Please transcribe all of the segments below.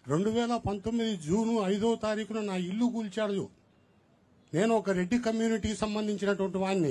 రెండు వేల పంతొమ్మిది జూను ఐదో తారీఖున నా ఇల్లు కూల్చాడు నేను ఒక రెడ్డి కమ్యూనిటీకి సంబంధించినటువంటి వాడిని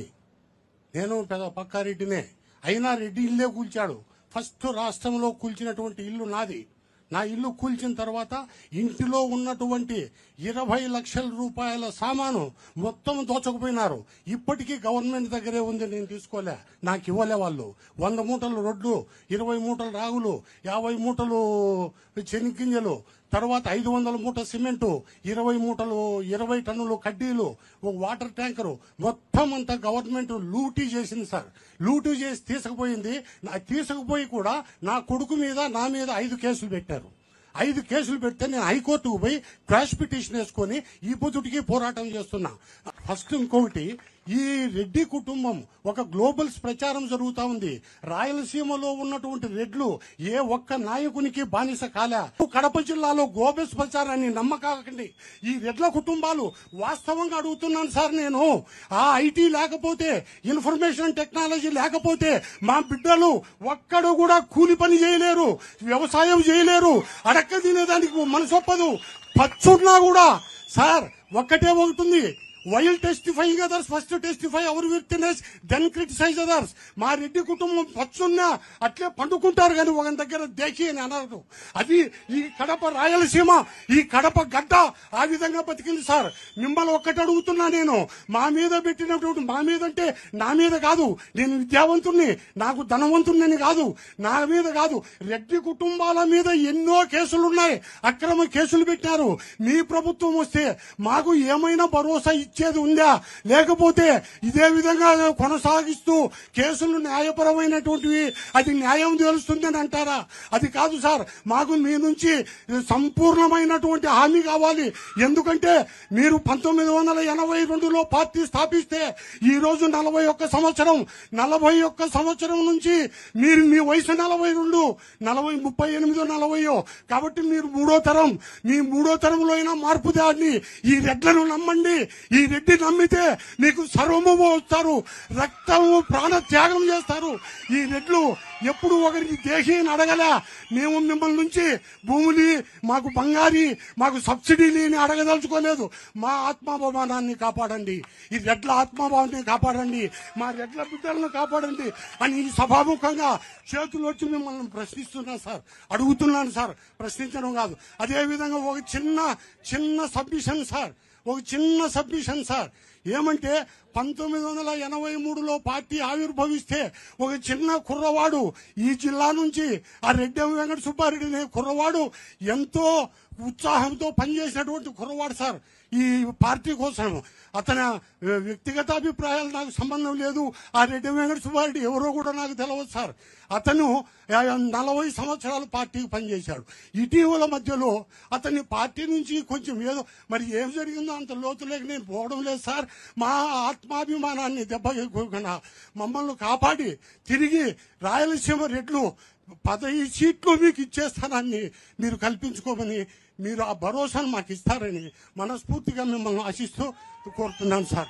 నేను పెద్ద పక్కారెడ్డినే అయినా రెడ్డి ఇల్లే కూల్చాడు ఫస్ట్ రాష్ట్రంలో కూల్చినటువంటి ఇల్లు నాది నా ఇల్లు కూల్చిన తర్వాత ఇంటిలో ఉన్నటువంటి ఇరవై లక్షల రూపాయల సామాను మొత్తం దోచకపోయినారు ఇప్పటికీ గవర్నమెంట్ దగ్గరే ఉంది నేను తీసుకోలే నాకు ఇవ్వలే వాళ్ళు వంద మూటలు రొడ్లు ఇరవై మూటలు రాగులు యాభై మూటలు చెనిగ్గింజలు తర్వాత ఐదు వందల మూట సిమెంటు ఇరవై మూటలు ఇరవై టన్నులు కడ్డీలు ఒక వాటర్ ట్యాంకరు మొత్తం అంతా గవర్నమెంట్ లూటీ చేసింది సార్ లూటీ చేసి తీసుకుపోయింది నా తీసుకుపోయి కూడా నా కొడుకు మీద నా మీద ఐదు కేసులు పెట్టారు ఐదు కేసులు పెడితే నేను హైకోర్టుకు పోయి క్రాష్ పిటిషన్ వేసుకొని ఈ పొద్దుటికి పోరాటం చేస్తున్నా ఫస్ట్ ఇంకొకటి ఈ రెడ్డి కుటుంబం ఒక గ్లోబల్స్ ప్రచారం జరుగుతా ఉంది రాయలసీమలో ఉన్నటువంటి రెడ్లు ఏ ఒక్క నాయకునికి బానిస కాలే కడప జిల్లాలో గ్లోబల్స్ ప్రచారాన్ని నమ్మకాకండి ఈ రెడ్ల కుటుంబాలు వాస్తవంగా అడుగుతున్నాను సార్ నేను ఆ ఐటీ లేకపోతే ఇన్ఫర్మేషన్ టెక్నాలజీ లేకపోతే మా బిడ్డలు ఒక్కడు కూడా కూలి పని చేయలేరు వ్యవసాయం చేయలేరు అడక్క తినేదానికి మనసొప్పదు పచ్చున్నా కూడా సార్ ఒక్కటే ఒకటి ఉంది while testifying others first testify our witness then criticise others మా రెడ్డి కుటుంబం పచ్చున్నా అట్లే పండుకుంటారు కానీ ఒక దగ్గర దేకి అని అనరు అది ఈ కడప రాయలసీమ ఈ కడప గడ్డ ఆ విధంగా బతికింది సార్ మిమ్మల్ని ఒక్కటి అడుగుతున్నా నేను మా మీద పెట్టినటువంటి మా మీద అంటే నా మీద కాదు నేను విద్యావంతుణ్ణి నాకు ధనవంతుణ్ణి కాదు నా మీద కాదు రెడ్డి కుటుంబాల మీద ఎన్నో కేసులు ఉన్నాయి అక్రమ కేసులు పెట్టారు మీ ప్రభుత్వం వస్తే మాకు ఏమైనా భరోసా ఇచ్చేది ఉందా లేకపోతే ఇదే విధంగా కొనసాగిస్తూ కేసులు న్యాయపరమైనటువంటివి అది న్యాయం తెలుస్తుందని అంటారా అది కాదు సార్ మాకు మీ నుంచి సంపూర్ణమైనటువంటి హామీ కావాలి ఎందుకంటే మీరు పంతొమ్మిది వందల ఎనభై రెండులో పార్టీ స్థాపిస్తే ఈ రోజు నలభై ఒక్క సంవత్సరం నలభై ఒక్క సంవత్సరం నుంచి మీరు మీ వయసు నలభై రెండు నలభై ముప్పై ఎనిమిదో నలభైయో కాబట్టి మీరు మూడో తరం మీ మూడో తరంలో అయినా మార్పు దాన్ని ఈ రెడ్లను నమ్మండి ఈ రెడ్డి నమ్మితే మీకు సర్వము వస్తారు రక్తము ప్రాణ త్యాగం చేస్తారు ఈ రెడ్లు ఎప్పుడు ఒకరికి దేహి అని అడగలే మేము మిమ్మల్ని నుంచి భూములు మాకు బంగారి మాకు సబ్సిడీలు అని అడగదలుచుకోలేదు మా ఆత్మాభిమానాన్ని కాపాడండి ఈ రెడ్ల ఆత్మాభావాన్ని కాపాడండి మా రెడ్ల బిడ్డలను కాపాడండి అని ఈ సభాముఖంగా చేతులు వచ్చి మిమ్మల్ని ప్రశ్నిస్తున్నాను సార్ అడుగుతున్నాను సార్ ప్రశ్నించడం కాదు అదే విధంగా ఒక చిన్న చిన్న సబ్మిషన్ సార్ ఒక చిన్న సబ్మిషన్ సార్ ఏమంటే పంతొమ్మిది వందల ఎనభై మూడులో పార్టీ ఆవిర్భవిస్తే ఒక చిన్న కుర్రవాడు ఈ జిల్లా నుంచి ఆ రెడ్డి వెంకట సుబ్బారెడ్డి అనే కుర్రవాడు ఎంతో ఉత్సాహంతో పనిచేసినటువంటి కుర్రవాడు సార్ ఈ పార్టీ కోసం అతని వ్యక్తిగత అభిప్రాయాలు నాకు సంబంధం లేదు ఆ రెడ్డి వెంకట సుబ్బారెడ్డి ఎవరో కూడా నాకు తెలియదు సార్ అతను ఆ, నలభై సంవత్సరాలు పార్టీకి పనిచేశాడు ఇటీవల మధ్యలో అతని పార్టీ నుంచి కొంచెం ఏదో మరి ఏం జరిగిందో అంత లోతులోకి నేను పోవడం లేదు సార్ మా ఆత్మాభిమానాన్ని దెబ్బకుండా మమ్మల్ని కాపాడి తిరిగి రాయలసీమ రెడ్లు పదహైదు సీట్లు మీకు ఇచ్చేస్తానని మీరు కల్పించుకోమని మీరు ఆ భరోసాను మాకు ఇస్తారని మనస్ఫూర్తిగా మిమ్మల్ని ఆశిస్తూ కోరుతున్నాను సార్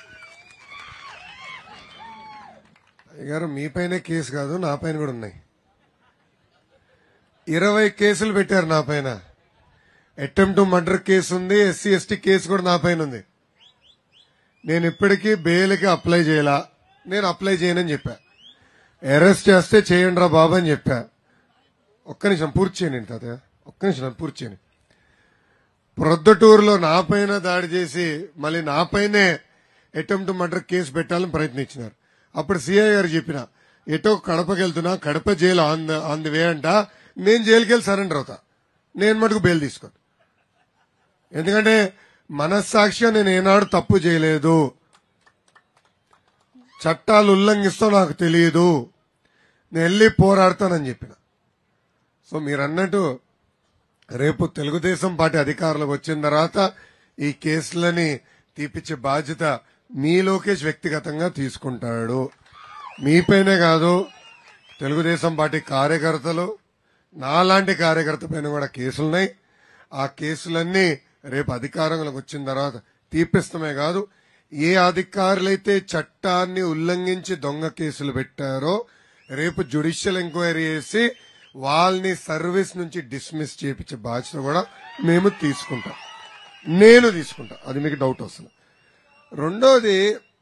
గారు మీ పైనే కేసు కాదు నా పైన కూడా ఉన్నాయి ఇరవై కేసులు పెట్టారు నా పైన అటెంప్ట్ మర్డర్ కేసు ఉంది ఎస్సీ ఎస్టీ కేసు కూడా నా పైన ఉంది నేను ఇప్పటికీ బెయిల్కి అప్లై చేయాల నేను అప్లై చేయనని చెప్పా అరెస్ట్ చేస్తే చేయండి రా బాబు అని చెప్పా ఒక్క నిమిషం పూర్తి చేయనండి తాతయ్య ఒక్క నిమిషం నన్ను పూర్తి చేయని ప్రొద్దుటూరులో నా పైన దాడి చేసి మళ్ళీ నా పైనే అటెంప్ట్ మర్డర్ కేసు పెట్టాలని ప్రయత్నించినారు అప్పుడు సిఐ గారు చెప్పిన ఎటో కడపకి వెళ్తున్నా Kadapa jail on the on the way అంట నేను జైలుకి వెళ్ళి సరెండర్ అవుతా నేను మటుకు బెయిల్ తీసుకోను ఎందుకంటే మనస్సాక్ష్యం నేను ఏనాడు తప్పు చేయలేదు చట్టాలు ఉల్లంఘిస్తా నాకు తెలియదు నేను వెళ్ళి పోరాడతానని చెప్పిన సో మీరు అన్నట్టు రేపు తెలుగుదేశం పార్టీ అధికారులకు వచ్చిన తర్వాత ఈ కేసులని తీపిచ్చే బాధ్యత మీ లోకేష్ వ్యక్తిగతంగా తీసుకుంటాడు మీపైనే కాదు తెలుగుదేశం పార్టీ కార్యకర్తలు నాలాంటి కార్యకర్త పైన కూడా కేసులున్నాయి ఆ కేసులన్నీ రేపు అధికారంలోకి వచ్చిన తర్వాత తీపిస్తమే కాదు ఏ అధికారులైతే చట్టాన్ని ఉల్లంఘించి దొంగ కేసులు పెట్టారో రేపు జ్యుడిషియల్ ఎంక్వైరీ చేసి వాళ్ళని సర్వీస్ నుంచి డిస్మిస్ చేపించే బాధ్యత కూడా మేము తీసుకుంటాం నేను తీసుకుంటా అది మీకు డౌట్ వస్తుంది రెండోది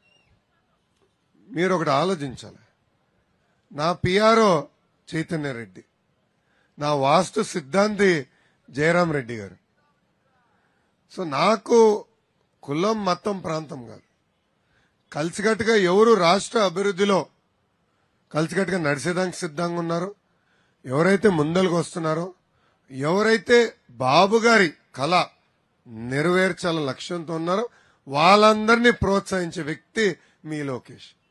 మీరు ఒకటి ఆలోచించాలి నా పిఆర్ఓ చైతన్య రెడ్డి నా వాస్తు సిద్ధాంతి జయరాం రెడ్డి గారు సో నాకు కులం మతం ప్రాంతం కాదు కలిసికట్టుగా ఎవరు రాష్ట్ర అభివృద్ధిలో కలిసికట్టుగా నడిచేదానికి సిద్ధంగా ఉన్నారో ఎవరైతే ముందలకు వస్తున్నారో ఎవరైతే బాబు గారి కళ నెరవేర్చాలని లక్ష్యంతో ఉన్నారో వాళ్ళందరినీ ప్రోత్సహించే వ్యక్తి మీ లోకేష్